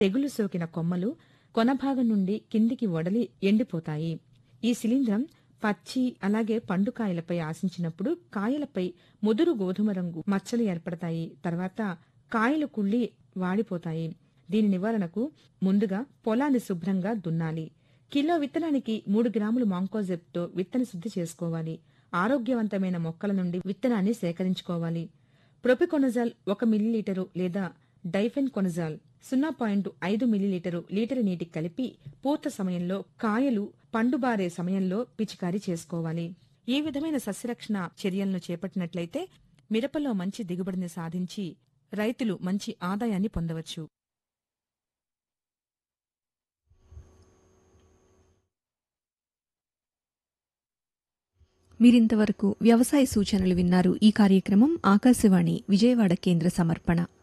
తెగులు సోకిన కొమ్మలు కొనభాగం నుండి కిందికి వడలి ఎండిపోతాయి ఈ శిలీంధ్రం పచ్చి అలాగే పండుకాయలపై ఆశించినప్పుడు కాయలపై ముదురు గోధుమ రంగు మచ్చలు ఏర్పడతాయి తర్వాత కాయలు కుళ్ళి వాడిపోతాయి దీని నివారణకు ముందుగా పొలాన్ని శుభ్రంగా దున్నాలి కిలో విత్తనానికి మూడు గ్రాములు మాంకోజెప్తో విత్తన శుద్ధి చేసుకోవాలి ఆరోగ్యవంతమైన మొక్కల నుండి విత్తనాన్ని సేకరించుకోవాలి ప్రొపికొనజాల్ ఒక మిల్లీలీటరు లేదా డైఫెన్ కొనజాల్ సున్నా పాయింట్ ఐదు మిల్లీలీటరు లీటరు నీటికి కలిపి పూత సమయంలో కాయలు పండుబారే సమయంలో పిచికారీ చేసుకోవాలి ఈ విధమైన సస్యరక్షణ చర్యలను చేపట్టినట్లయితే మిరపలో మంచి దిగుబడిని సాధించి రైతులు మంచి ఆదాయాన్ని పొందవచ్చు మీరింతవరకు వ్యవసాయ సూచనలు విన్నారు ఈ కార్యక్రమం ఆకాశవాణి విజయవాడ కేంద్ర సమర్పణ